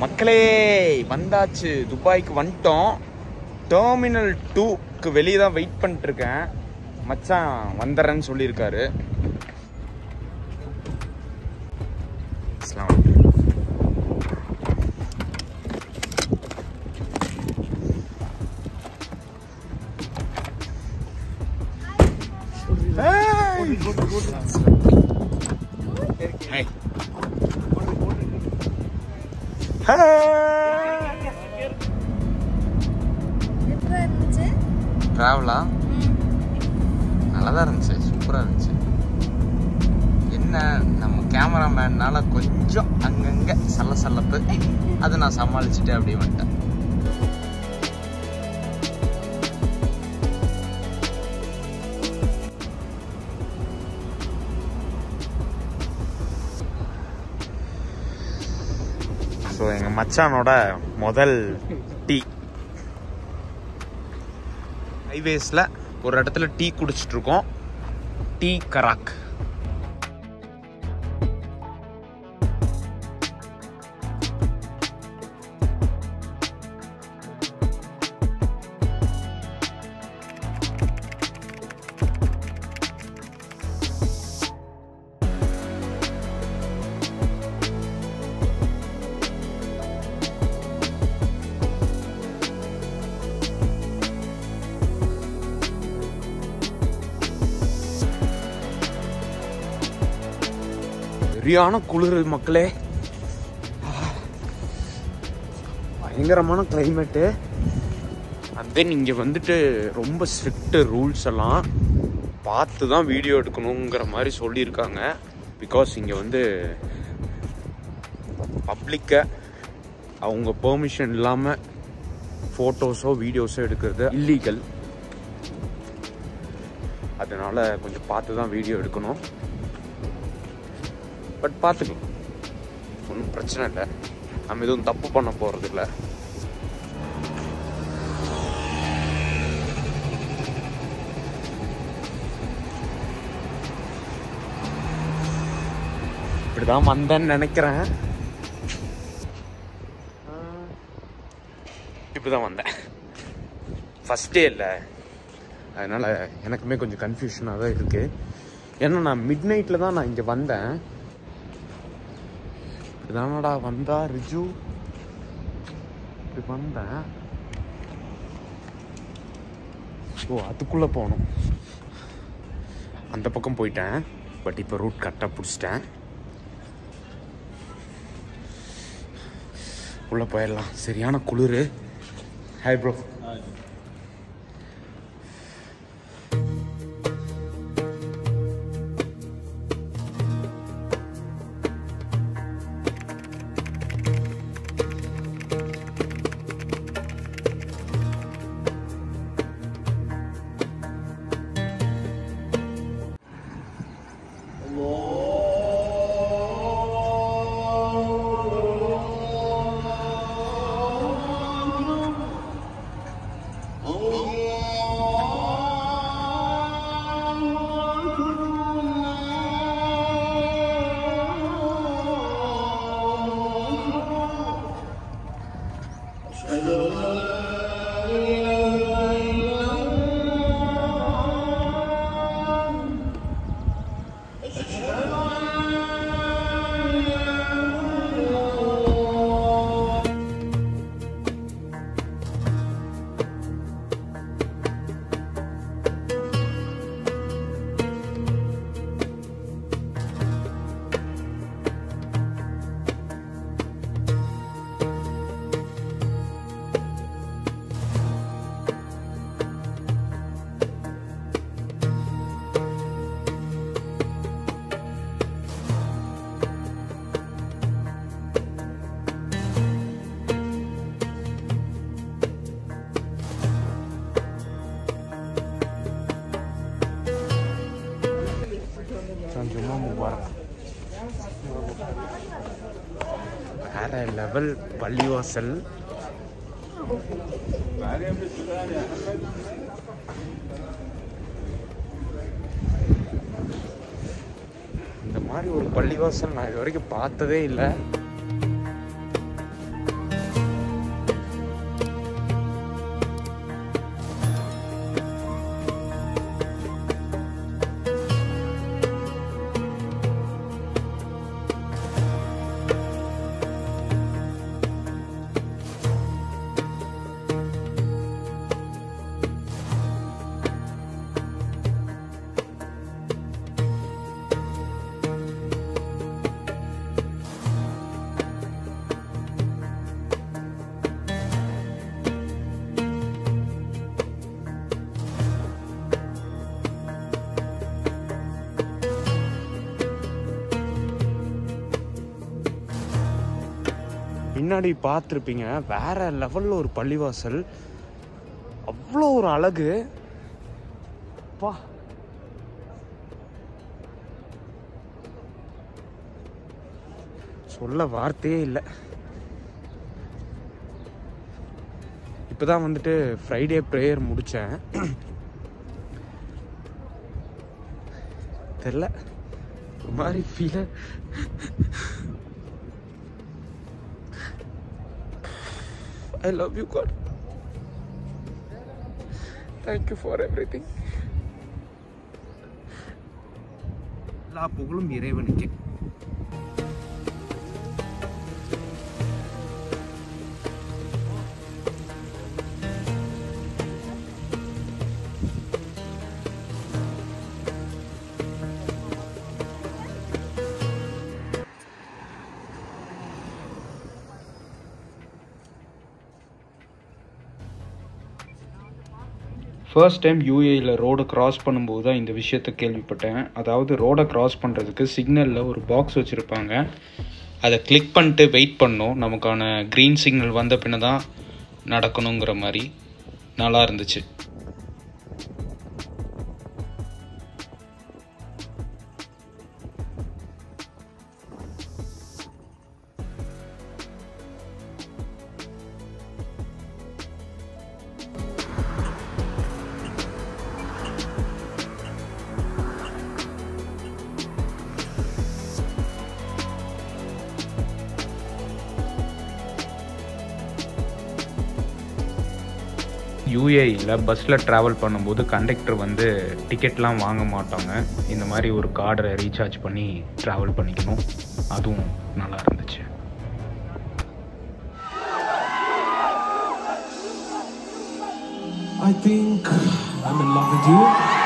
மக்களே வந்தாச்சு துபாய்க்கு வந்துட்டோம் டெர்மினல் டூக்கு வெளியே தான் வெயிட் பண்ணிட்டு இருக்கேன் மச்சான் வந்துடுறேன்னு சொல்லியிருக்காரு அஸ்ஸலாமு அலைக்கும். Hey. எப்படி இருந்துச்சு ட்ராவலா நல்லா தான் இருந்துச்சு சூப்பராக இருந்துச்சு என்ன நம்ம கேமராமேன்னால கொஞ்சம் அங்கங்கே சலசலப்பு அதை நான் சமாளிச்சுட்டு அப்படியே வந்துட்டேன் ஸோ எங்கள் மச்சானோட முதல் டீ ஹைவேஸில் ஒரு இடத்துல டீ குடிச்சிட்டு இருக்கோம் டீ கராக் சரியான குளிர் மக்களே பயங்கரமான கிளைமேட்டு தென் இங்கே வந்துட்டு ரொம்ப ஸ்ட்ரிக்ட் ரூல்ஸ் எல்லாம் பார்த்து தான் வீடியோ எடுக்கணுங்கிற மாதிரி சொல்லியிருக்காங்க பிகாஸ் இங்கே வந்து பப்ளிக்கை அவங்க பெர்மிஷன் இல்லாமல் ஃபோட்டோஸோ வீடியோஸோ எடுக்கிறது இல்லீகல் அதனால கொஞ்சம் பார்த்து தான் வீடியோ எடுக்கணும் பட் பார்த்துக்கலாம் ஒன்றும் பிரச்சனை இல்லை நம்ம எதுவும் தப்பு பண்ண போகிறது இல்லை இப்படிதான் வந்தேன்னு நினைக்கிறேன் இப்படிதான் வந்தேன் ஃபஸ்ட் டே இல்லை அதனால் எனக்குமே கொஞ்சம் கன்ஃபியூஷனாக தான் இருக்குது ஏன்னா நான் மிட் நைட்டில் தான் நான் இங்கே வந்தேன் இதானடா வந்தா ரிஜு இப்படி வந்தேன் ஓ அதுக்குள்ளே போகணும் அந்த பக்கம் போயிட்டேன் பட் இப்போ ரூட் கரெக்டாக பிடிச்சிட்டேன் உள்ளே போயிடலாம் சரியான குளிர் ஹாய் ப்ரோ ஜும்மா முபாரக் வேற லெவல் பள்ளிவாசல் இந்த மாதிரி ஒரு பள்ளிவாசல் நான் இது வரைக்கும் பார்த்ததே இல்லை பின்னாடி பார்த்துருப்பீங்க வேற லெவலில் ஒரு பள்ளிவாசல் அவ்வளோ ஒரு அழகு பா சொல்ல வார்த்தையே இல்லை இப்போதான் வந்துட்டு ஃப்ரைடே ப்ரேயர் முடித்தேன் தெரில ஒரு மாதிரி ஃபீல I love you God thank you for everything எல்லா புகழும் இறைவனுக்கு ஃபர்ஸ்ட் டைம் யூஏயில் ரோடை கிராஸ் பண்ணும்போது தான் இந்த விஷயத்தை கேள்விப்பட்டேன் அதாவது ரோடை கிராஸ் பண்ணுறதுக்கு சிக்னலில் ஒரு பாக்ஸ் வச்சுருப்பாங்க அதை கிளிக் பண்ணிட்டு வெயிட் பண்ணோம் நமக்கான க்ரீன் சிக்னல் வந்த பின்ன தான் நடக்கணுங்கிற மாதிரி நல்லா இருந்துச்சு யூஏயில் பஸ்ஸில் ட்ராவல் பண்ணும்போது கண்டக்டர் வந்து டிக்கெட்லாம் வாங்க மாட்டாங்க இந்த மாதிரி ஒரு கார்டை ரீசார்ஜ் பண்ணி ட்ராவல் பண்ணிக்கணும் அதுவும் நல்லா இருந்துச்சு I think I'm in love with you.